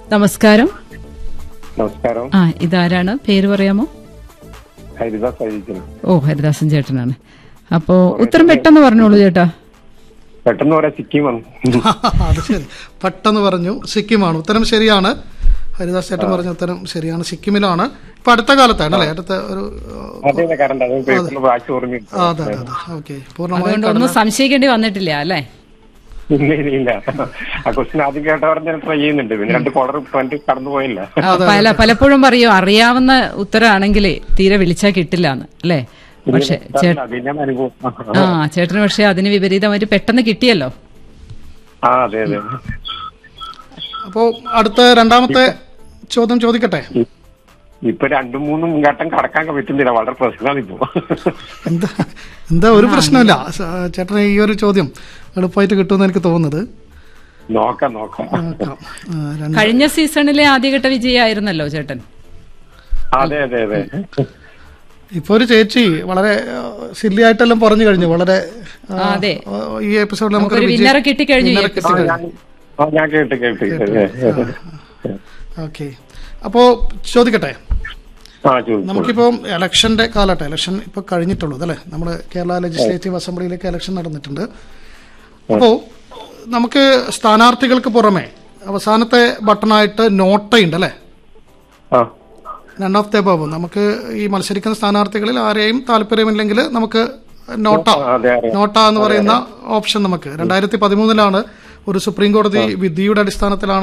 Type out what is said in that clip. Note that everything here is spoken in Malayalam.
നമസ്കാരം നമസ്കാരം ആ ഇതാരാണ് പേര് പറയാമോ ഹരിദാസ് ആയിരിക്കുന്നു ഓ ഹരിദാസൻ ചേട്ടനാണ് അപ്പോ ഉത്തരം പെട്ടെന്ന് പറഞ്ഞോളൂ ചേട്ടാ പെട്ടെന്ന് പറയാം സിക്കിം വന്നു അത് ശരി പെട്ടെന്ന് പറഞ്ഞു സിക്കിമാണ് ഉത്തരം ശരിയാണ് ഹരിദാസ് ചേട്ടൻ പറഞ്ഞ ഉത്തരം ശരിയാണ് സിക്കിമിലാണ് ഇപ്പൊ അടുത്ത കാലത്താണ് അല്ലേ അടുത്ത ഒരു അതെ അതെ കറണ്ട് അത് പേപ്പറിൽ വായിച്ചു ഓർമ്മ ആ, അതെ അതെ അതെ ഓക്കെ പൂർണ്ണമായും അതുകൊണ്ട് ഒന്നും സംശയിക്കേണ്ടി വന്നിട്ടില്ല അല്ലേ ഇല്ല ഇല്ല ഇല്ല ആ ക്വസ്റ്റ്യൻ ആദ്യം കേട്ടവർ ഞാൻ ട്രൈ ചെയ്യുന്നുണ്ട് പിന്നെ രണ്ട് കോളർ പോയിന്റ് കടന്നു പോയില്ല പല പലപ്പോഴും പറയും അറിയാവുന്ന ഉത്തരമാണെങ്കിലേ തീരെ വിളിച്ചാൽ കിട്ടില്ല എന്ന് അല്ലേ പക്ഷെ ചേ- അതിന്റെ അനുഭവം ആ ചേട്ടന് പക്ഷെ അതിന് വിപരീതമായിട്ട് പെട്ടെന്ന് കിട്ടിയല്ലോ ആ അതെ അതെ അപ്പോ അടുത്ത രണ്ടാമത്തെ ചോദ്യം ചോദിക്കട്ടെ ഇപ്പൊ രണ്ടും മൂന്നും ഘട്ടം കടക്കാൻ പറ്റുന്നില്ല വളരെ പ്രശ്നമാണ് ഇപ്പൊ എന്താ എന്താ ഒരു പ്രശ്നമില്ല സ- ചേട്ടന് ഈ ഒരു ചോദ്യം എളുപ്പമായിട്ട് കിട്ടുമെന്ന് എനിക്ക് തോന്നുന്നത് നോക്കാം നോക്കാം നോക്കാം. ആ, രണ്ട് കഴിഞ്ഞ സീസണിലെ ആദ്യഘട്ട വിജയായിരുന്നല്ലോ ചേട്ടൻ അതെ അതെ അതെ ഇപ്പൊ ഒരു ചേച്ചി വളരെ സില്ലി ആയിട്ടെല്ലാം പറഞ്ഞു കഴിഞ്ഞു വളരെ ആ, ആ, അതെ. ഈ എപ്പിസോഡിൽ നമുക്ക് നമുക്കൊരു വിന്നറെ കിട്ടിക്കഴിഞ്ഞു ഈ ആ, ഞാൻ ആ, ഞാൻ കേട്ട് കേട്ട് ഓക്കെ അപ്പോ ചോദിക്കട്ടെ ആ ചോദിച്ചു നമുക്കിപ്പോ ഇലക്ഷന്റെ കാലട്ടെ ഇലക്ഷൻ ഇപ്പൊ കഴിഞ്ഞിട്ടുള്ളൂ അല്ലേ നമ്മുടെ കേരള ലെജിസ്ലേറ്റീവ് അസംബ്ലിയിലേക്ക് ഇലക്ഷൻ നടന്നിട്ടുണ്ട് അപ്പോ നമുക്ക് സ്ഥാനാർത്ഥികൾക്ക് പുറമെ അവസാനത്തെ ബട്ടണായിട്ട് നോട്ടയുണ്ട് അല്ലേ ആ നൺ ഓഫ് ദ അബവ് നമുക്ക് ഈ മത്സരിക്കുന്ന സ്ഥാനാർത്ഥികളിൽ ആരെയും താല്പര്യമില്ലെങ്കിൽ നമുക്ക് നോട്ട ആ, അതെ അറിയാം നോട്ട എന്ന് പറയുന്ന ഓപ്ഷൻ നമുക്ക് രണ്ടായിരത്തി പതിമൂന്നിലാണ് ഒരു സുപ്രീം കോടതി വിധിയുടെ അടിസ്ഥാനത്തിലാണ്